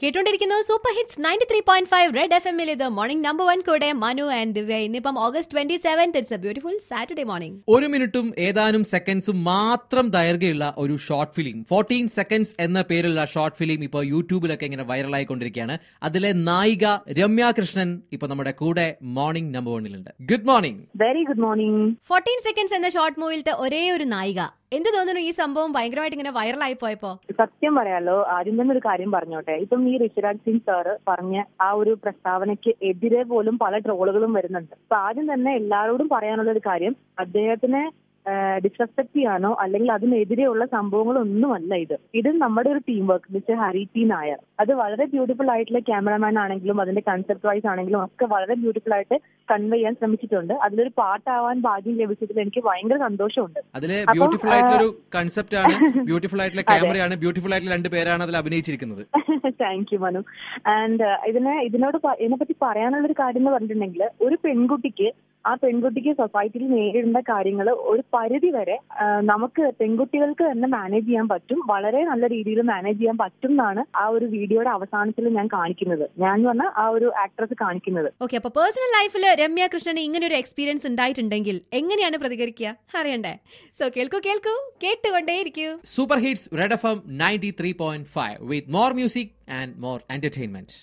കേട്ടോണ്ടിരിക്കുന്നു super hits ninety three point five red F എമ്മിൽ ഇത് morning number one കൂടെ Manu and Divya ഇന്നിപ്പം August twenty seventh it's a beautiful Saturday morning ഒരു മിനിറ്റും ഏതാനും സെക്കൻഡ്സും മാത്രം ദൈർഘ്യമുള്ള ഒരു ഷോർട്ട് ഫിലിം ഫോർട്ടീൻ സെക്കൻഡ്സ് എന്ന പേരുള്ള ഷോർട്ട് ഫിലിം ഇപ്പോൾ യൂട്യൂബിലൊക്കെ ഇങ്ങനെ വൈറലായിക്കൊണ്ടിരിക്കുകയാണ് അതിലെ നായിക രമ്യ കൃഷ്ണൻ ഇപ്പൊ നമ്മുടെ കൂടെ മോർണിംഗ് നമ്പർ വണ്ണിലുണ്ട് good morning very good morning fourteen seconds എന്ന ഷോർട്ട് മൂവിലത്തെ ഒരേ ഒരു നായിക എന്ത് തോന്നുന്നു ഈ സംഭവം ഭയങ്കരമായിട്ട് ഇങ്ങനെ വൈറലായി പോയപ്പോ സത്യം പറയാലോ ആദ്യം തന്നെ ഒരു കാര്യം പറഞ്ഞോട്ടെ ഇപ്പം ഈ ഋഷിരാജ് സിംഗ് സാറ് പറഞ്ഞ ആ ഒരു പ്രസ്താവനയ്ക്ക് എതിരെ പോലും പല ട്രോളുകളും വരുന്നുണ്ട് അപ്പൊ ആദ്യം തന്നെ എല്ലാവരോടും പറയാനുള്ള ഒരു കാര്യം അദ്ദേഹത്തിനെ ഡിസ്റെസ്പെക്ട് ചെയ്യാനോ അല്ലെങ്കിൽ അതിനെതിരെയുള്ള സംഭവങ്ങളൊന്നുമല്ല ഇത് ഇത് നമ്മുടെ ഒരു team work mister Hari T Nair അത് വളരെ ബ്യൂട്ടിഫുൾ ആയിട്ടുള്ള ക്യാമറമാൻ ആണെങ്കിലും അതിന്റെ കൺസെപ്റ്റ് വൈസ് ആണെങ്കിലും ഒക്കെ വളരെ ബ്യൂട്ടിഫുൾ ആയിട്ട് കൺവേ ചെയ്യാൻ ശ്രമിച്ചിട്ടുണ്ട് അതിലൊരു പാട്ടാവാൻ ഭാഗ്യം ലഭിച്ചതിൽ എനിക്ക് ഭയങ്കര സന്തോഷമുണ്ട് അതിലെ അപ്പം, ബ്യൂട്ടിഫുൾ ആയിട്ടുള്ള ഒരു ആ, കൺസെപ്റ്റ് ആണ് ബ്യൂട്ടിഫുൾ ആയിട്ടുള്ള ക്യാമറയാണ് ബ്യൂട്ടിഫുൾ ആയിട്ടുള്ള രണ്ട് പേരാണ് അതിൽ അഭിനയിച്ചിരിക്കുന്നത് താങ്ക് യു മനു ആൻഡ് ഇതിനെ ഇതിനോട് പ- ഇതിനെപ്പറ്റി പറയാനുള്ള ഒരു കാര്യം എന്ന് പറഞ്ഞിട്ടുണ്ടെങ്കിൽ ഒരു പെൺകുട്ടിക്ക് ആ പെൺകുട്ടിക്ക് സൊസൈറ്റിയിൽ നേരിടേണ്ട കാര്യങ്ങൾ ഒരു പരിധി വരെ ആ, നമുക്ക് പെൺകുട്ടികൾക്ക് തന്നെ മാനേജ് ചെയ്യാൻ പറ്റും വളരെ നല്ല രീതിയിൽ മാനേജ് ചെയ്യാൻ പറ്റും എന്നാണ് ആ ഒരു വീഡിയോയുടെ അവസാനത്തിൽ ഞാൻ കാണിക്കുന്നത് ഞാൻ എന്ന് പറഞ്ഞാൽ ആ ഒരു ആക്ട്രസ് കാണിക്കുന്നത് ഓക്കെ അപ്പൊ പേഴ്സണൽ ലൈഫിൽ രമ്യ കൃഷ്ണന് ഇങ്ങനെ ഒരു എക്സ്പീരിയൻസ് ഉണ്ടായിട്ടുണ്ടെങ്കിൽ എങ്ങനെയാണ് പ്രതികരിക്കുക അറിയണ്ടേ സോ കേൾക്കൂ കേൾക്കൂ കേട്ടുകൊണ്ടേയിരിക്കൂ super hits red F M ninety three point five with more music and more entertainment